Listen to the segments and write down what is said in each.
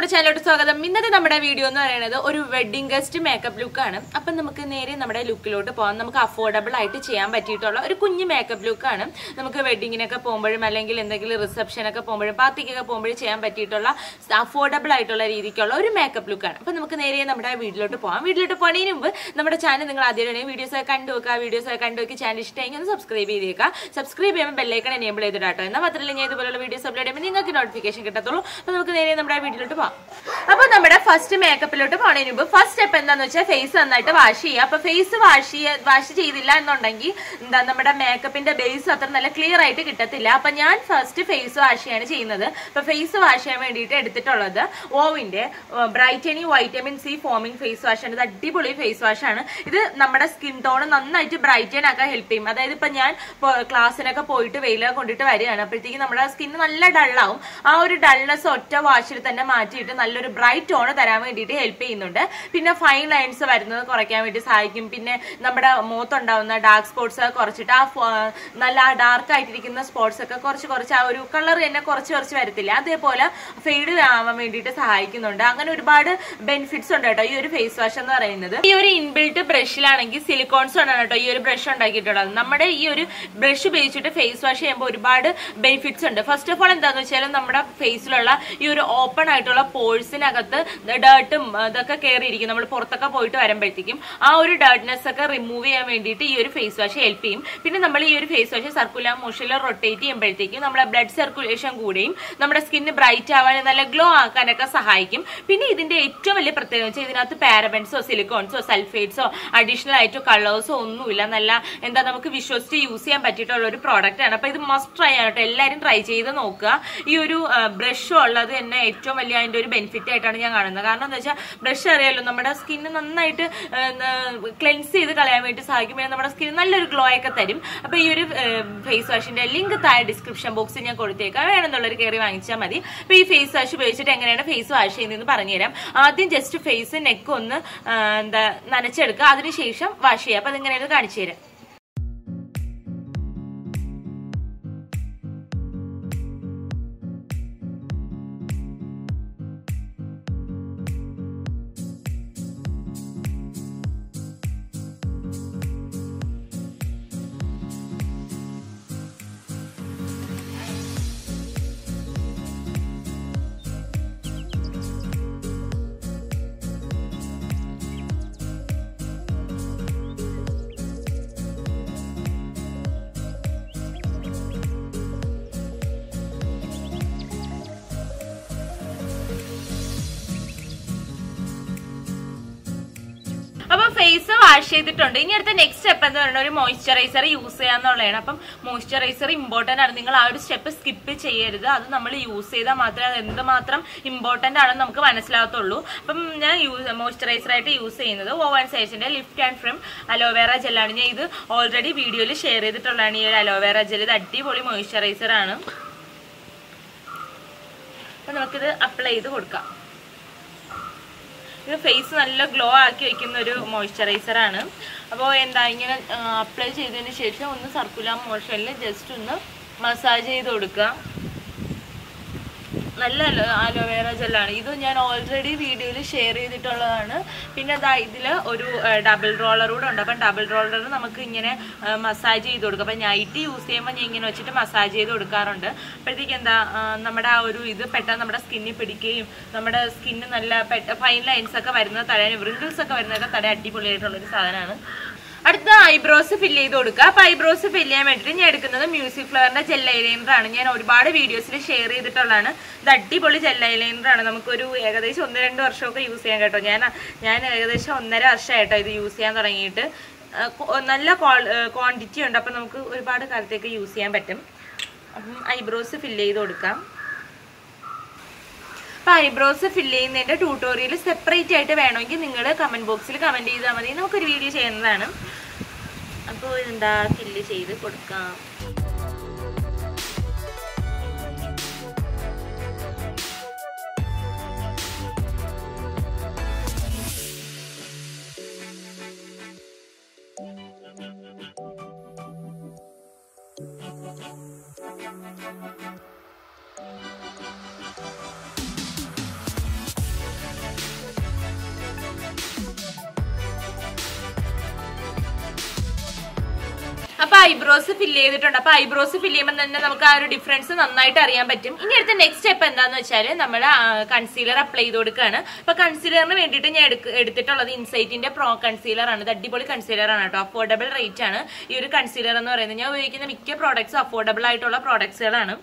നമ്മുടെ ചാനലോട്ട് സ്വാഗതം ഇന്നത്തെ നമ്മുടെ വീഡിയോ എന്ന് പറയുന്നത് ഒരു വെഡിങ് ഗസ്റ്റ് മേക്കപ്പ് ലുക്കാണ് അപ്പം നമുക്ക് നേരെ നമ്മുടെ ലുക്കിലോട്ട് പോകാം നമുക്ക് അഫോർഡബിൾ ആയിട്ട് ചെയ്യാൻ പറ്റിയിട്ടുള്ള ഒരു കുഞ്ഞ് മേക്കപ്പ് ലുക്കാണ് നമുക്ക് വെഡിങ്ങിനൊക്കെ പോകുമ്പോഴും അല്ലെങ്കിൽ എന്തെങ്കിലും റിസപ്ഷനൊക്കെ പോകുമ്പോഴും പാർട്ടിക്കൊക്കെ പോകുമ്പോഴും ചെയ്യാൻ പറ്റിയിട്ടുള്ള അഫോർഡബിൾ ആയിട്ടുള്ള രീതിക്കുള്ള ഒരു മേക്കപ്പ് ലുക്കാണ് അപ്പം നമുക്ക് നേരെ നമ്മുടെ വീട്ടിലോട്ട് പോകാം വീട്ടിലോട്ട് പോകുന്നതിന് മുമ്പ് നമ്മുടെ ചാനൽ നിങ്ങൾ ആദ്യമായിട്ട് വീഡിയോസ് ഒക്കെ കണ്ടു വെക്കുക വീഡിയോസ് ഒക്കെ കണ്ടു വെക്കി ചാനൽ ഇഷ്ടമെങ്കിൽ ഒന്ന് സബ്സ്ക്രൈബ് ചെയ്തേക്കുക സബ്സ്ക്രൈബ് ചെയ്യുമ്പോൾ ബെല്ലൈക്കൺ എനേബിൾ ചെയ്തിടാട്ടോ എന്നാൽ മാത്രമല്ല ഞാൻ ഇതുപോലുള്ള വീഡിയോസ് അപ്ലോഡ് ചെയ്യുമ്പോൾ നിങ്ങൾക്ക് നോട്ടിഫിക്കേഷൻ കിട്ടത്തുള്ളൂ അപ്പോൾ നമുക്ക് നേരെ നമ്മുടെ വീട്ടിലോട്ട് പോകാം അപ്പോൾ നമ്മുടെ ഫസ്റ്റ് മേക്കപ്പിലോട്ട് പോകുന്നതിന് മുമ്പ് ഫസ്റ്റ് സ്റ്റെപ്പ് എന്താണെന്ന് വെച്ചാൽ ഫേസ് നന്നായിട്ട് വാഷ് ചെയ്യുക അപ്പോൾ ഫേസ് വാഷ് ചെയ്യ വാഷ് ചെയ്തില്ല എന്നുണ്ടെങ്കിൽ എന്താ നമ്മുടെ മേക്കപ്പിന്റെ ബേസ് അത്ര നല്ല ക്ലിയർ ആയിട്ട് കിട്ടത്തില്ല അപ്പൊ ഞാൻ ഫസ്റ്റ് ഫേസ് വാഷ് ചെയ്യാണ് ചെയ്യുന്നത് അപ്പൊ ഫേസ് വാഷ് ചെയ്യാൻ വേണ്ടിയിട്ട് എടുത്തിട്ടുള്ളത് ഓവിന്റെ brightening vitamin C foaming face wash ആണ് ഇത് അടിപൊളി ഫേസ് വാഷ് ആണ് ഇത് നമ്മുടെ സ്കിൻ ടോൺ നന്നായിട്ട് ബ്രൈറ്റൻ ആക്കാൻ ഹെൽപ്പ് ചെയ്യും അതായത് ഇപ്പൊ ഞാൻ ക്ലാസ്സിനൊക്കെ പോയിട്ട് വെയിലൊക്കെ കൊണ്ടിട്ട് വരികയാണ് അപ്പോഴത്തേക്ക് നമ്മുടെ സ്കിൻ നല്ല ഡള്ളാവും ആ ഒരു ഡൾനെസ് ഒറ്റ വാഷിൽ തന്നെ മാറ്റിയിട്ട് നല്ലൊരു ബ്രൈറ്റ് ടോൺ തരാൻ വേണ്ടിയിട്ട് ഹെൽപ്പ് ചെയ്യുന്നുണ്ട് പിന്നെ ഫൈൻ ലൈൻസ് വരുന്നത് കുറയ്ക്കാൻ വേണ്ടി സഹായിക്കും പിന്നെ നമ്മുടെ മുഖത്തുണ്ടാവുന്ന ഡാർക്ക് സ്പോട്ട്സ് ഒക്കെ കുറച്ചിട്ട് ആ ഫ- നല്ല ഡാർക്ക് ആയിട്ടിരിക്കുന്ന സ്പോട്ട്സ് ഒക്കെ കുറച്ച് കുറച്ച് ആ ഒരു കളർ തന്നെ കുറച്ച് കുറച്ച് വരത്തില്ല അതേപോലെ ഫെയ്ഡ് ആവാൻ വേണ്ടിയിട്ട് സഹായിക്കുന്നുണ്ട് അങ്ങനെ ഒരുപാട് ബെനിഫിറ്റ്സ് ഉണ്ട് കേട്ടോ ഈ ഒരു ഫേസ് വാഷ് എന്ന് പറയുന്നത് ഈ ഒരു ഇൻബിൽട്ട് ബ്രഷിലാണെങ്കിൽ സിലിക്കോൺസ് ആണ് കേട്ടോ ഈ ഒരു ബ്രഷ് ഉണ്ടാക്കിയിട്ടുള്ളത് നമ്മുടെ ഈ ഒരു ബ്രഷ് ഉപയോഗിച്ചിട്ട് ഫേസ് വാഷ് ചെയ്യുമ്പോൾ ഒരുപാട് ബെനിഫിറ്റ്സ് ഉണ്ട് ഫസ്റ്റ് ഓഫ് ഓൾ എന്താന്ന് വെച്ചാൽ നമ്മുടെ ഫേസിലുള്ള ഈ ഒരു ഓപ്പൺ ആയിട്ടുള്ള പോഴ്സിനകത്ത് ഡേർട്ടും ഇതൊക്കെ കയറിയിരിക്കും നമ്മൾ പുറത്തൊക്കെ പോയിട്ട് വരുമ്പോഴത്തേക്കും ആ ഒരു ഡേർട്ട്നെസ് ഒക്കെ റിമൂവ് ചെയ്യാൻ വേണ്ടിയിട്ട് ഈ ഒരു ഫേസ് വാഷ് ഹെൽപ്പ് ചെയ്യും പിന്നെ നമ്മൾ ഈ ഒരു ഫേസ് വാഷ് സർക്കുലർ മോഷനിൽ റൊട്ടേറ്റ് ചെയ്യുമ്പോഴത്തേക്കും നമ്മുടെ ബ്ലഡ് സർക്കുലേഷൻ കൂടുകയും നമ്മുടെ സ്കിന്ന് ബ്രൈറ്റ് ആവാൻ നല്ല ഗ്ലോ ആക്കാനൊക്കെ സഹായിക്കും പിന്നെ ഇതിന്റെ ഏറ്റവും വലിയ പ്രത്യേകത വെച്ചാൽ ഇതിനകത്ത് പാരബൻസോ സിലിക്കോൺസോ സൾഫേറ്റ്സോ അഡീഷണൽ ആയിട്ടോ കളേഴ്സോ ഒന്നുമില്ല നല്ല എന്താ നമുക്ക് വിശ്വസിച്ച് യൂസ് ചെയ്യാൻ പറ്റിയിട്ടുള്ള ഒരു പ്രോഡക്റ്റ് ആണ് അപ്പൊ ഇത് മസ്റ്റ് ട്രൈ ആണ് കേട്ടോ എല്ലാവരും ട്രൈ ചെയ്ത് നോക്കുക ഈ ഒരു ബ്രഷ് ഉള്ളത് തന്നെ ഏറ്റവും വലിയ അതിന്റെ ഒരു ബെനിഫിറ്റ് ആയിട്ടാണ് ഞാൻ കാണുന്നത് കാരണം എന്താ വെച്ചാൽ ബ്രഷ് അറിയാലോ നമ്മുടെ സ്കിന്ന് നന്നായിട്ട് ക്ലെൻസ് ചെയ്ത് കളയാൻ വേണ്ടി സഹായിക്കും പിന്നെ നമ്മുടെ സ്കിൻ നല്ലൊരു ഗ്ലോ ഒക്കെ തരും അപ്പൊ ഈ ഒരു ഫേസ് വാഷിന്റെ ലിങ്ക് താഴെ ഡിസ്ക്രിപ്ഷൻ ബോക്സിൽ ഞാൻ കൊടുത്തേക്കാം വേണമെന്നുള്ളൊരു കയറി വാങ്ങിച്ചാൽ മതി അപ്പൊ ഈ ഫേസ് വാഷ് ഉപയോഗിച്ചിട്ട് എങ്ങനെയാണ് ഫേസ് വാഷ് ചെയ്യുന്നതെന്ന് പറഞ്ഞുതരാം ആദ്യം ജസ്റ്റ് ഫേസ് നെക്ക് ഒന്ന് ആ, എന്താ നനച്ചെടുക്കുക അതിനുശേഷം വാഷ് ചെയ്യുക അപ്പൊ അതെങ്ങനെയാണ് കാണിച്ചു തരാം അപ്പൊ ഫേസ് വാഷ് ചെയ്തിട്ടുണ്ട് ഇനി അടുത്ത നെക്സ്റ്റ് സ്റ്റെപ്പ് എന്ന് പറയുന്നത് ഒരു മോയ്സ്ചറൈസർ യൂസ് ചെയ്യാന്നുള്ളതാണ് അപ്പം മോയ്സ്ചറൈസർ ഇമ്പോർട്ടന്റ് ആണ് നിങ്ങൾ ആ ഒരു സ്റ്റെപ്പ് സ്കിപ്പ് ചെയ്യരുത് അത് നമ്മൾ യൂസ് ചെയ്താൽ മാത്രമേ അത് എന്തുമാത്രം ഇമ്പോർട്ടന്റ് ആണെന്ന് നമുക്ക് മനസ്സിലാകത്തുള്ളൂ അപ്പം ഞാൻ മോയ്സ്ചറൈസർ ആയിട്ട് യൂസ് ചെയ്യുന്നത് ഓവൻ സൈസിന്റെ ലിഫ്റ്റ് ആൻഡ് ഫ്രം അലോവേറ ജെല്ലാണ് ഞാൻ ഇത് ഓൾറെഡി വീഡിയോയിൽ ഷെയർ ചെയ്തിട്ടുള്ളതാണ് ഈ ഒരു അലോവേറ ജെൽ ഇത് അടിപൊളി മോയ്സ്ചറൈസർ ആണ് അപ്പൊ നമുക്കിത് അപ്ലൈ ചെയ്ത് കൊടുക്കാം ഇത് ഫേസ് നല്ല ഗ്ലോ ആക്കി വെക്കുന്ന ഒരു മോയ്സ്ചറൈസർ ആണ് അപ്പോൾ എന്താ ഇങ്ങനെ അപ്ലൈ ചെയ്തതിന് ശേഷം ഒന്ന് സർക്കുലർ മോഷനിൽ ജസ്റ്റ് ഒന്ന് മസാജ് ചെയ്ത് കൊടുക്കുക നല്ല അലോവേറ ജെല്ലാണ് ഇത് ഞാൻ ഓൾറെഡി വീഡിയോയിൽ ഷെയർ ചെയ്തിട്ടുള്ളതാണ് പിന്നെ അതാ ഇതിൽ ഒരു ഡബിൾ റോളർ കൂടെ ഉണ്ട് അപ്പം ഡബിൾ റോളർ നമുക്ക് ഇങ്ങനെ മസാജ് ചെയ്ത് കൊടുക്കാം അപ്പം നൈറ്റ് യൂസ് ചെയ്യുമ്പോൾ ഞാൻ ഇങ്ങനെ വെച്ചിട്ട് മസാജ് ചെയ്ത് കൊടുക്കാറുണ്ട് അപ്പോഴത്തേക്ക് എന്താ ആ, നമ്മുടെ ആ ഒരു ഇത് പെട്ടെന്ന് നമ്മുടെ സ്കിന്നിൽ പിടിക്കുകയും നമ്മുടെ സ്കിന്ന് നല്ല പെട്ട ഫൈൻ ലൈൻസ് ഒക്കെ വരുന്നത് തടയാൻ wrinkles ഒക്കെ വരുന്നതൊക്കെ തടയാൻ അടിപൊളിയായിട്ടുള്ളൊരു സാധനമാണ് അടുത്ത ഐബ്രോസ് ഫില്ല് ചെയ്ത് കൊടുക്കുക അപ്പൊ ഐബ്രോസ് ഫില്ല് ചെയ്യാൻ വേണ്ടിയിട്ട് ഞാൻ എടുക്കുന്നത് മ്യൂസിക് ഫ്ലവറിന്റെ ജെൽ ഐലൈനർ ആണ് ഞാൻ ഒരുപാട് വീഡിയോസിൽ ഷെയർ ചെയ്തിട്ടുള്ളതാണ് ഇത് അടിപൊളി ജെൽ ഐലൈനർ ആണ് നമുക്കൊരു ഏകദേശം ഒന്ന് രണ്ട് വർഷമൊക്കെ യൂസ് ചെയ്യാൻ കേട്ടോ ഞാൻ ഞാൻ ഏകദേശം ഒന്നര വർഷമായിട്ടോ ഇത് യൂസ് ചെയ്യാൻ തുടങ്ങിയിട്ട് ആ, കൊ- നല്ല ക്വാണ്ടിറ്റി ഉണ്ട് അപ്പം നമുക്ക് ഒരുപാട് കാലത്തേക്ക് യൂസ് ചെയ്യാൻ പറ്റും അപ്പം ഐബ്രോസ് ഫില്ല് ചെയ്ത് കൊടുക്കാം അപ്പൊ ഐബ്രോസ് ഫില്ല് ചെയ്യുന്നതിന്റെ ട്യൂട്ടോറിയൽ സെപ്പറേറ്റ് ആയിട്ട് വേണമെങ്കിൽ നിങ്ങൾ കമന്റ് ബോക്സിൽ കമന്റ് ചെയ്താൽ മതി നമുക്കൊരു വീഡിയോ ചെയ്യുന്നതാണ് അപ്പോൾ ഇതെന്താ ഫില്ല് ചെയ്ത് കൊടുക്കാം ഐബ്രോസ് ഫില്ല് ചെയ്തിട്ടുണ്ട് അപ്പൊ ഐബ്രോസ് ഫില്ല് ചെയ്യുമ്പോൾ തന്നെ നമുക്ക് ആ ഒരു ഡിഫറൻസ് നന്നായിട്ട് അറിയാൻ പറ്റും ഇനി അടുത്ത നെക്സ്റ്റ് സ്റ്റെപ്പ് എന്താന്ന് വെച്ചാൽ നമ്മൾ കൺസീലർ അപ്ലൈ ചെയ്ത് കൊടുക്കുകയാണ് അപ്പൊ കൺസീലറിന് വേണ്ടിയിട്ട് ഞാൻ എടുക്ക- എടുത്തിട്ടുള്ളത് ഇൻസൈറ്റിന്റെ പ്രോ കൺസീലർ ആണ് ഇത് അടിപൊളി കൺസീലർ ആണ് കേട്ടോ അഫോർഡബിൾ റേറ്റ് ആണ് ഈ ഒരു കൺസീലർ എന്ന് പറയുന്നത് ഞാൻ ഉപയോഗിക്കുന്ന മിക്ക പ്രോഡക്ട്സ് അഫോർഡബിൾ ആയിട്ടുള്ള പ്രോഡക്ട്സുകളാണ്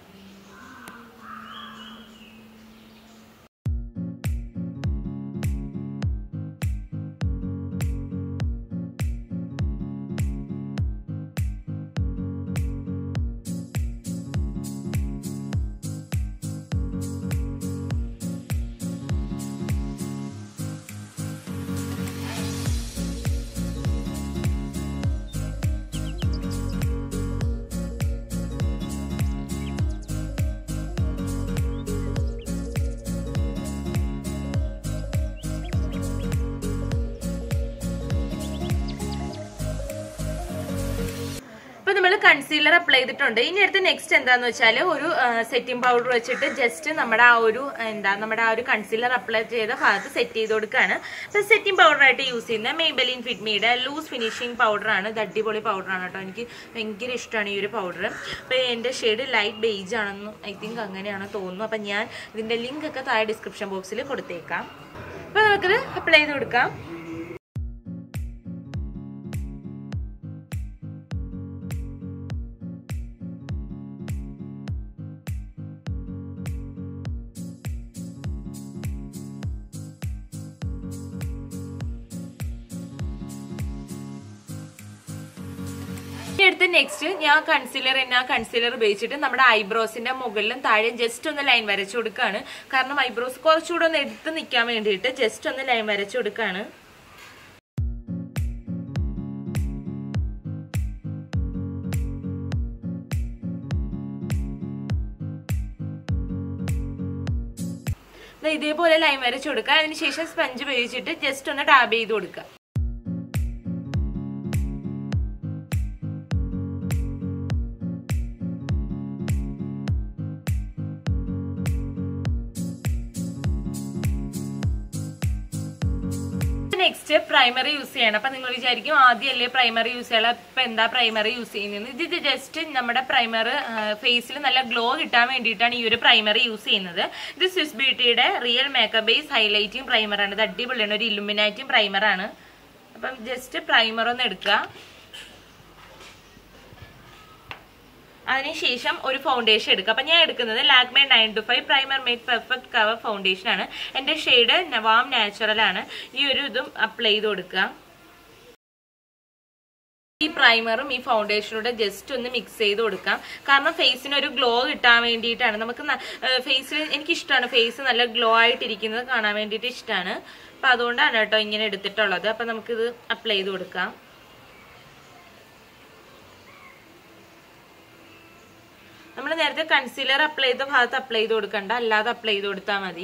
ഇപ്പൊ നമ്മൾ കൺസീലർ അപ്ലൈ ചെയ്തിട്ടുണ്ട് ഇനി അടുത്ത നെക്സ്റ്റ് എന്താന്ന് വെച്ചാൽ ഒരു സെറ്റിംഗ് പൗഡർ വെച്ചിട്ട് ജസ്റ്റ് നമ്മുടെ ആ ഒരു എന്താ നമ്മുടെ ആ ഒരു കൺസീലർ അപ്ലൈ ചെയ്ത ഭാഗത്ത് സെറ്റ് ചെയ്ത് കൊടുക്കുകയാണ് അപ്പൊ സെറ്റിംഗ് പൗഡർ ആയിട്ട് യൂസ് ചെയ്യുന്ന മെയ്ബലിൻ ഫിറ്റ്മിയുടെ ലൂസ് ഫിനിഷിംഗ് പൗഡർ ആണ് ഇത് അടിപൊളി പൗഡർ ആണ് കേട്ടോ എനിക്ക് ഭയങ്കര ഇഷ്ടമാണ് ഈ ഒരു പൗഡർ അപ്പൊ എന്റെ ഷെയ്ഡ് ലൈറ്റ് ബേജ് ആണെന്ന് ഐ തിങ്ക് അങ്ങനെയാണ് തോന്നുന്നു അപ്പൊ ഞാൻ ഇതിന്റെ ലിങ്ക് ഒക്കെ താഴെ ഡിസ്ക്രിപ്ഷൻ ബോക്സിൽ കൊടുത്തേക്കാം അപ്പൊ നമുക്കിത് അപ്ലൈ ചെയ്ത് കൊടുക്കാം ഇനി അടുത്ത നെക്സ്റ്റ് ഞാൻ കൺസീലർ തന്നെ ആ കൺസീലർ ഉപയോഗിച്ചിട്ട് നമ്മുടെ ഐബ്രോസിന്റെ മുകളിലും താഴെ ജസ്റ്റ് ഒന്ന് ലൈൻ വരച്ചു കൊടുക്കുകയാണ് കാരണം ഐബ്രോസ് കുറച്ചുകൂടെ ഒന്ന് എടുത്ത് നിൽക്കാൻ വേണ്ടിയിട്ട് ജസ്റ്റ് ഒന്ന് ലൈൻ വരച്ചു കൊടുക്കുകയാണ് ദാ ഇതേപോലെ ലൈൻ വരച്ചു കൊടുക്കുക അതിനുശേഷം സ്പഞ്ച് ഉപയോഗിച്ചിട്ട് ജസ്റ്റ് ഒന്ന് ടാബ് ചെയ്ത് കൊടുക്കുക നെക്സ്റ്റ് പ്രൈമറി യൂസ് ചെയ്യണം അപ്പൊ നിങ്ങൾ വിചാരിക്കും ആദ്യമല്ലേ പ്രൈമറി യൂസ് ചെയ്യണം ഇപ്പൊ എന്താ പ്രൈമറി യൂസ് ചെയ്യുന്നത് ഇത് ജസ്റ്റ് നമ്മുടെ പ്രൈമർ ഫേസിൽ നല്ല ഗ്ലോ കിട്ടാൻ വേണ്ടിയിട്ടാണ് ഈ ഒരു പ്രൈമറി യൂസ് ചെയ്യുന്നത് ഇത് സ്വിസ് ബ്യൂട്ടിയുടെ real makeup base highlighting primer ആണ് ഇത് അടിപൊളിയാണ് ഒരു ഇലുമിനാറ്റിംഗ് പ്രൈമർ ആണ് അപ്പം ജസ്റ്റ് പ്രൈമർ ഒന്ന് എടുക്കുക അതിനുശേഷം ഒരു ഫൗണ്ടേഷൻ എടുക്കുക അപ്പൊ ഞാൻ എടുക്കുന്നത് Lakme nine to five primer made perfect cover foundation ആണ് എന്റെ ഷെയ്ഡ് നവാം നാച്ചുറൽ ആണ് ഈ ഒരു ഇതും അപ്ലൈ ചെയ്ത് കൊടുക്കുക ഈ പ്രൈമറും ഈ ഫൗണ്ടേഷനൂടെ ജസ്റ്റ് ഒന്ന് മിക്സ് ചെയ്ത് കൊടുക്കാം കാരണം ഫേസിന് ഒരു ഗ്ലോ കിട്ടാൻ വേണ്ടിയിട്ടാണ് നമുക്ക് ഫേസിൽ എനിക്ക് ഇഷ്ടമാണ് ഫേസ് നല്ല ഗ്ലോ ആയിട്ടിരിക്കുന്നത് കാണാൻ വേണ്ടിയിട്ട് ഇഷ്ടമാണ് അപ്പൊ അതുകൊണ്ടാണ് കേട്ടോ ഇങ്ങനെ എടുത്തിട്ടുള്ളത് അപ്പൊ നമുക്കിത് അപ്ലൈ ചെയ്ത് കൊടുക്കാം നമ്മൾ നേരത്തെ കൺസീലർ അപ്ലൈ ചെയ്ത ഭാഗത്ത് അപ്ലൈ ചെയ്ത് കൊടുക്കണ്ട അല്ലാതെ അപ്ലൈ ചെയ്ത് കൊടുത്താൽ മതി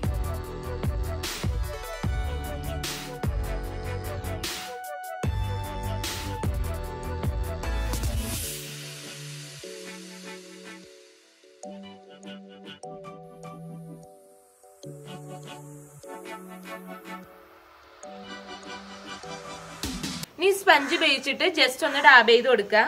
ഇനി സ്പഞ്ച് ഉപയോഗിച്ചിട്ട് ജസ്റ്റ് ഒന്ന് ഡാബ് ചെയ്ത് കൊടുക്കാം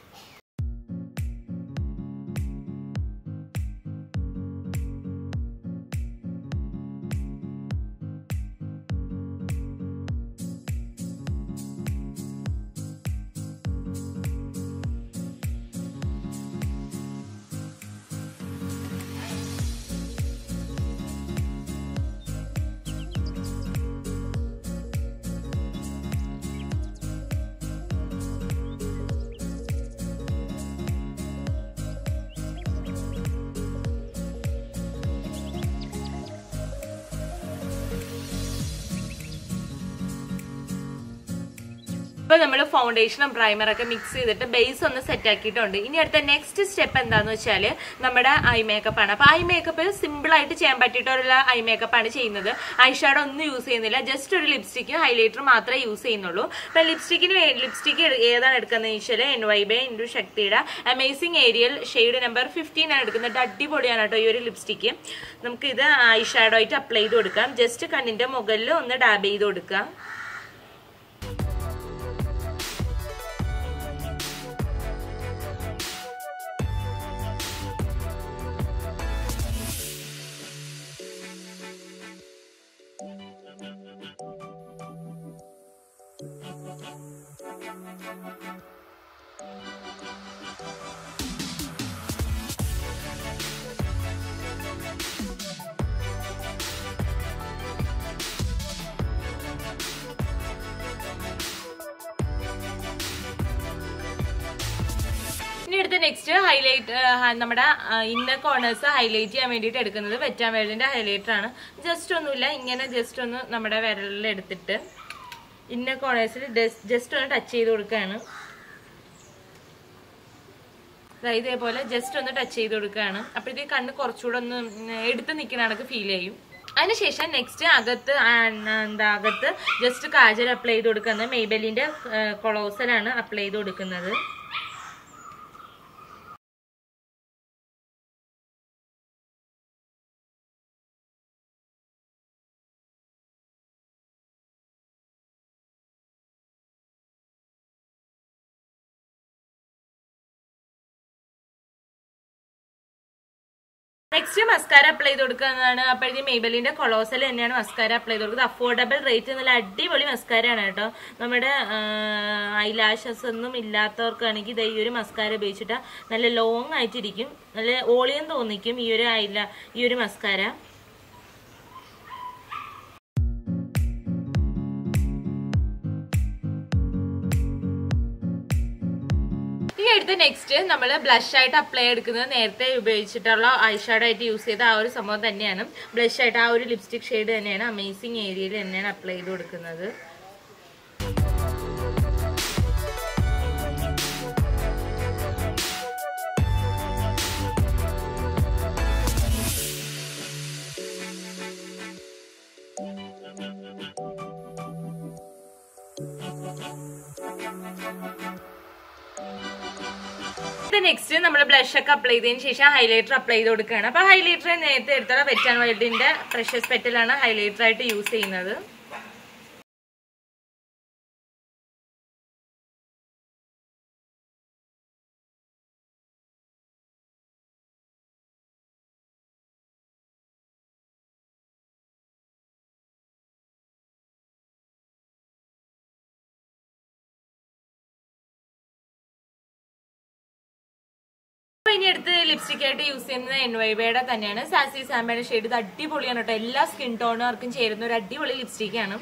ഇപ്പൊ നമ്മൾ ഫൗണ്ടേഷനും പ്രൈമറൊക്കെ മിക്സ് ചെയ്തിട്ട് ബേസ് ഒന്ന് സെറ്റ് ആക്കിയിട്ടുണ്ട് ഇനി അടുത്ത നെക്സ്റ്റ് സ്റ്റെപ്പ് എന്താന്ന് വെച്ചാൽ നമ്മുടെ ഐ മേക്കപ്പ് ആണ് അപ്പൊ ഐ മേക്കപ്പ് സിമ്പിൾ ആയിട്ട് ചെയ്യാൻ പറ്റിയിട്ടുള്ള ഐ മേക്കപ്പ് ആണ് ചെയ്യുന്നത് ഐ ഷാഡോ ഒന്നും യൂസ് ചെയ്യുന്നില്ല ജസ്റ്റ് ഒരു ലിപ്സ്റ്റിക്കും ഹൈലൈറ്ററും മാത്രമേ യൂസ് ചെയ്യുന്നുള്ളൂ അപ്പൊ ലിപ്സ്റ്റിക്കിന് ലിപ്സ്റ്റിക്ക് ഏതാണ് എടുക്കുന്നത് വെച്ചാൽ എൻ വൈ ബൈ ഇൻഡു ശക്തിയുടെ amazing aerial shade number fifteen ആണ് എടുക്കുന്നത് അടിപൊളിയാണ് കേട്ടോ ഈ ഒരു ലിപ്സ്റ്റിക്ക് നമുക്ക് ഇത് ഐ ഷാഡോ ആയിട്ട് അപ്ലൈ ചെയ്ത് കൊടുക്കാം ജസ്റ്റ് കണ്ണിന്റെ മുകളിൽ ഒന്ന് ഡാബ് ചെയ്ത് കൊടുക്കാം നെക്സ്റ്റ് ഹൈലൈറ്റ് നമ്മുടെ ഇന്നർ കോർണേഴ്സ് ഹൈലൈറ്റ് ചെയ്യാൻ വേണ്ടിയിട്ട് എടുക്കുന്നത് വെറ്റാൻ വേൾഡിന്റെ ഹൈലൈറ്റർ ആണ് ജസ്റ്റ് ഒന്നുമില്ല ഇങ്ങനെ ജസ്റ്റ് ഒന്ന് നമ്മുടെ വിരലിൽ എടുത്തിട്ട് ഇന്നർ കോർണേഴ്സിൽ ജസ്റ്റ് ഒന്ന് ടച്ച് ചെയ്ത് കൊടുക്കുകയാണ് ദാ ഇതേപോലെ ജസ്റ്റ് ഒന്ന് ടച്ച് ചെയ്ത് കൊടുക്കുകയാണ് അപ്പോഴത്തേക്ക് കണ്ണ് കുറച്ചുകൂടെ ഒന്ന് ഉം, എടുത്ത് നിൽക്കുന്ന കണക്ക് ഫീൽ ചെയ്യും അതിനുശേഷം നെക്സ്റ്റ് അകത്ത് ആ, എന്താ അകത്ത് ജസ്റ്റ് കാജൽ അപ്ലൈ ചെയ്ത് കൊടുക്കുന്നത് മെയ്ബലിന്റെ കൊളോസലാണ് അപ്ലൈ ചെയ്ത് കൊടുക്കുന്നത് നെക്സ്റ്റ് മസ്കാര അപ്ലൈ ചെയ്ത് കൊടുക്കുന്നതാണ് അപ്പോഴത്തേക്കും മെയ്ബലിന്റെ കൊളോസൽ തന്നെയാണ് മസ്കാര അപ്ലൈ ചെയ്ത് കൊടുക്കുന്നത് അഫോർഡബിൾ റേറ്റ് നല്ല അടിപൊളി മസ്കാരയാണ് കേട്ടോ നമ്മുടെ ഐലാഷസ് ഒന്നും ഇല്ലാത്തവർക്കാണെങ്കിൽ ഇത് ഈ ഒരു മസ്കാര ഉപയോഗിച്ചിട്ട് നല്ല ലോങ് ആയിട്ടിരിക്കും നല്ല ഓളിയം തോന്നിക്കും ഈ ഒരു ഐല ഈ ഒരു മസ്കാര ഈ അടുത്ത് നെക്സ്റ്റ് നമ്മൾ ബ്ലഷ് ആയിട്ട് അപ്ലൈ എടുക്കുന്നത് നേരത്തെ ഉപയോഗിച്ചിട്ടുള്ള ഐഷാഡോ ആയിട്ട് യൂസ് ചെയ്ത ആ ഒരു സംഭവം തന്നെയാണ് ബ്ലഷ് ആയിട്ട് ആ ഒരു ലിപ്സ്റ്റിക് ഷെയ്ഡ് തന്നെയാണ് അമേസിങ് ഏരിയയിൽ തന്നെയാണ് അപ്ലൈ ചെയ്ത് കൊടുക്കുന്നത് നെക്സ്റ്റ് നമ്മൾ ബ്ലഷ് ഒക്കെ അപ്ലൈ ചെയ്തതിന് ശേഷം ഹൈലൈറ്റർ അപ്ലൈ ചെയ്ത് കൊടുക്കുകയാണ് അപ്പൊ ഹൈലൈറ്റർ നേരത്തെ എടുത്തുള്ള വെറ്റ് ആൻഡ് വൈൽഡിന്റെ പ്രഷ്യസ് പെറ്റലാണ് ഹൈലൈറ്റർ ആയിട്ട് യൂസ് ചെയ്യുന്നത് അപ്പൊ ഇനി അടുത്ത് ലിപ്സ്റ്റിക് ആയിട്ട് യൂസ് ചെയ്യുന്നത് എൻവൈബയുടെ തന്നെയാണ് സാസി സാമ്പയുടെ ഷെയ്ഡ് ഇത് അടിപൊളിയാണ് കേട്ടോ എല്ലാ സ്കിൻ ടോണുകാർക്കും ചേരുന്ന ഒരു അടിപൊളി ലിപ്സ്റ്റിക് ആണ്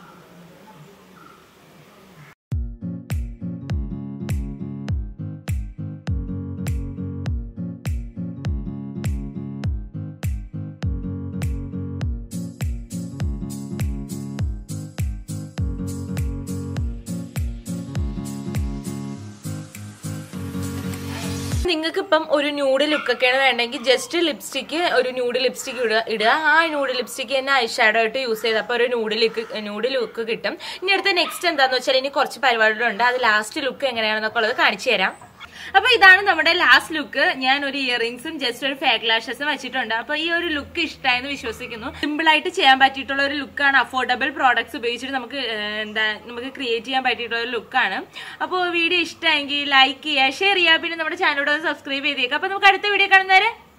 നിങ്ങൾക്ക് ഇപ്പം ഒരു ന്യൂഡ് ലുക്കൊക്കെയാണ് വേണ്ടെങ്കിൽ ജസ്റ്റ് ലിപ്സ്റ്റിക്ക് ഒരു ന്യൂഡ് ലിപ്സ്റ്റിക് ഇടുക ഇടുക ആ ന്യൂഡ് ലിപ്സ്റ്റിക്ക് തന്നെ ഐ ഷാഡോ ആയിട്ട് യൂസ് ചെയ്ത് അപ്പോൾ ഒരു ന്യൂഡ് ലുക്ക് ന്യൂഡ് ലുക്ക് കിട്ടും ഇനി അടുത്ത നെക്സ്റ്റ് എന്താന്ന് വെച്ചാൽ ഇനി കുറച്ച് പരിപാടികളുണ്ട് അത് ലാസ്റ്റ് ലുക്ക് എങ്ങനെയാണെന്നൊക്കെ ഉള്ളത് കാണിച്ചു തരാം അപ്പൊ ഇതാണ് നമ്മുടെ ലാസ്റ്റ് ലുക്ക് ഞാൻ ഒരു ഇയറിംഗ്സും ജസ്റ്റ് ഒരു ഫേക്ക് ലാഷസും വെച്ചിട്ടുണ്ട് അപ്പൊ ഈ ഒരു ലുക്ക് ഇഷ്ടമായെന്ന് വിശ്വസിക്കുന്നു സിമ്പിൾ ആയിട്ട് ചെയ്യാൻ പറ്റിയിട്ടുള്ള ഒരു ലുക്കാണ് അഫോർഡബിൾ പ്രോഡക്ട്സ് ഉപയോഗിച്ചിട്ട് നമുക്ക് ഏഹ്, എന്താ നമുക്ക് ക്രിയേറ്റ് ചെയ്യാൻ പറ്റിയിട്ടുള്ള ഒരു ലുക്കാണ് അപ്പോൾ വീഡിയോ ഇഷ്ടമെങ്കിൽ ലൈക്ക് ചെയ്യുക ഷെയർ ചെയ്യുക പിന്നെ നമ്മുടെ ചാനലോട് സബ്സ്ക്രൈബ് ചെയ്തേക്കുക അപ്പൊ നമുക്ക് അടുത്ത വീഡിയോ കാണുന്നവരെ